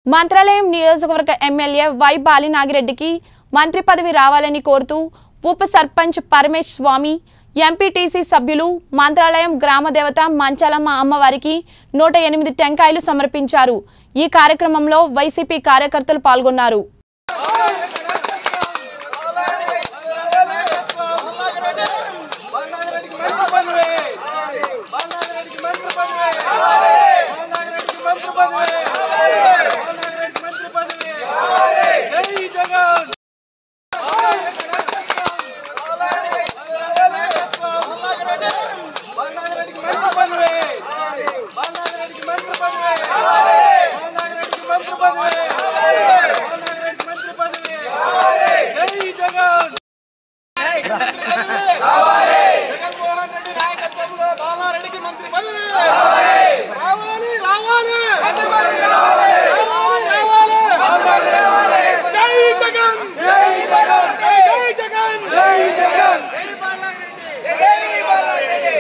మంత్రాలయం నియోజకవర్గ MLA Y బాలినాగిరెడ్డికి మంత్రి పదవి రావాలని కోరుతూ ఉప సర్పంచ్ పరమేశ్ స్వామి ఎంపీటీసీ సభ్యులు మంత్రాలయం గ్రామ దేవత మంచాలమ్మ అమ్మవారికి నూట ఎనిమిది టెంకాయలు సమర్పించారు ఈ కార్యక్రమంలో వైసీపీ కార్యకర్తలు పాల్గొన్నారు మంత్రి పదవి